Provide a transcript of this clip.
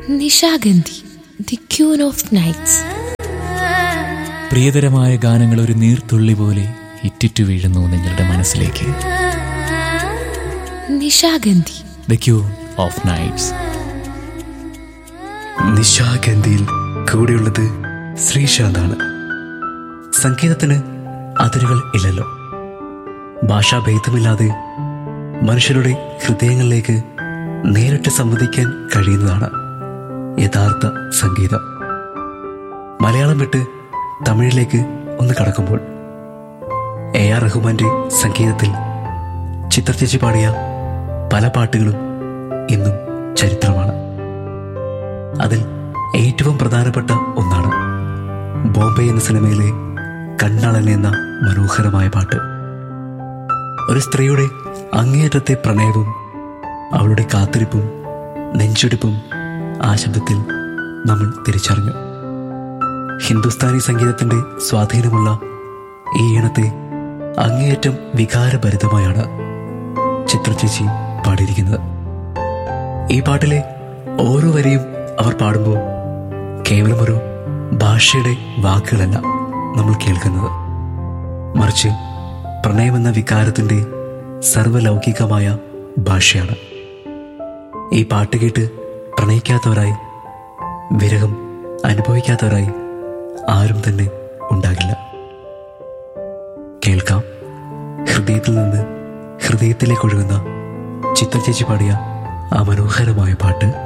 Nishagandhi the queen of nights പ്രിയതരമായ ഗാനങ്ങൾ ഒരു നീർത്തുള്ളി പോലെ ഇറ്റിറ്റു വീഴുന്നു നിങ്ങളുടെ മനസ്സിലേക്ക് Nishagandhi the queen of nights നിശാഗന്ധിയിൽ കൂടെയുള്ളത് ശ്രീശാന്താണ് സംഗീതത്തിന് അതിരുകൾ ഇല്ലല്ലോ ഭാഷാഭേദമില്ലാതെ മനുഷ്യരുടെ ഹൃദയങ്ങളിലേക്ക് നേരിട്ട് സംവദിക്കാൻ കഴിയുന്നതാണ് യഥാർത്ഥ സംഗീതം മലയാളം വിട്ട് തമിഴിലേക്ക് ഒന്ന് കടക്കുമ്പോൾ എ ആർ റഹ്മാന്റെ സംഗീതത്തിൽ ചിത്രചേച്ചി പാടിയ പല പാട്ടുകളും ഇന്നും ചരിത്രമാണ് അതിൽ ഏറ്റവും പ്രധാനപ്പെട്ട ഒന്നാണ് ബോംബെ എന്ന സിനിമയിലെ കണ്ണളൻ എന്ന മനോഹരമായ പാട്ട് ഒരു സ്ത്രീയുടെ അങ്ങേയറ്റത്തെ പ്രണയവും അവളുടെ കാത്തിരിപ്പും നെഞ്ചുടിപ്പും ആ ശബ്ദത്തിൽ നമ്മൾ തിരിച്ചറിഞ്ഞു ഹിന്ദുസ്ഥാനി സംഗീതത്തിന്റെ സ്വാധീനമുള്ള ഈ ഈണത്തെ അങ്ങേയറ്റം വികാരഭരിതമായാണ് ചിത്രചേച്ചി പാടിയിരിക്കുന്നത് ഈ പാട്ടിലെ ഓരോ വരിയും അവർ പാടുമ്പോൾ കേവലം ഒരു ഭാഷയുടെ വാക്കുകളല്ല നമ്മൾ കേൾക്കുന്നത് മറിച്ച് പ്രണയമെന്ന വികാരത്തിന്റെ സർവലൗകികമായ ഭാഷയാണ് ഈ പാട്ട് കേട്ട് പ്രണയിക്കാത്തവരായി വിരഹം അനുഭവിക്കാത്തവരായി ആരും തന്നെ ഉണ്ടാകില്ല കേൾക്കാം ഹൃദയത്തിൽ നിന്ന് ഹൃദയത്തിലേക്ക് ഒഴുകുന്ന ചിത്രചേച്ചി പാടിയ ആ മനോഹരമായ പാട്ട്